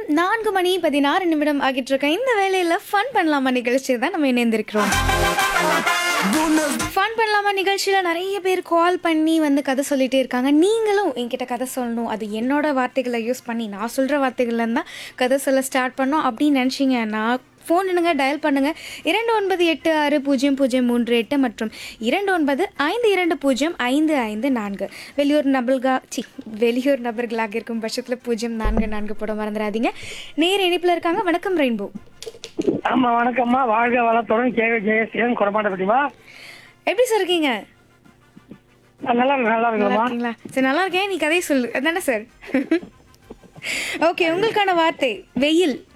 நான்கு மணி பதினாறு நிமிடம் ஆகிட்டு இருக்க இந்த வேலையில ஃபன் பண்ணலாமா நிகழ்ச்சி தான் நம்ம இணைந்திருக்கிறோம் ஃபன் பண்ணலாமா நிகழ்ச்சியில் நிறைய பேர் கால் பண்ணி வந்து கதை சொல்லிட்டே இருக்காங்க நீங்களும் என்கிட்ட கதை சொல்லணும் அது என்னோட வார்த்தைகளை யூஸ் பண்ணி நான் சொல்கிற வார்த்தைகள்ல தான் கதை சொல்ல ஸ்டார்ட் பண்ணோம் அப்படின்னு நினச்சிங்கன்னா ஃபோன் பண்ணுங்க டயல் பண்ணுங்க இரண்டு ஒன்பது எட்டு ஆறு பூஜ்ஜியம் பூஜ்ஜியம் மூன்று எட்டு மற்றும் இரண்டு ஒன்பது ஐந்து இரண்டு பூஜ்ஜியம் ஐந்து ஐந்து நான்கு வெளியூர் நபர்களா சி வெளியூர் நபர்களாக இருக்கும் பட்சத்தில் பூஜ்ஜியம் நான்கு நான்கு போட மறந்துடாதீங்க நேர் இணைப்பில் இருக்காங்க வணக்கம் ரெயின்போ ஆமா வணக்கம்மா வாழ்க வளத்துடன் கேவி ஜெயசீலன் குறமாட்டப்பட்டிமா எப்படி சார் இருக்கீங்க நல்லா இருக்கு நல்லா நல்லா இருக்குமா இருக்கீங்களா சரி நல்லா இருக்கேன் நீ கதையை சொல்லு அதானே சார் ஓகே உங்களுக்கான வார்த்தை வெயில்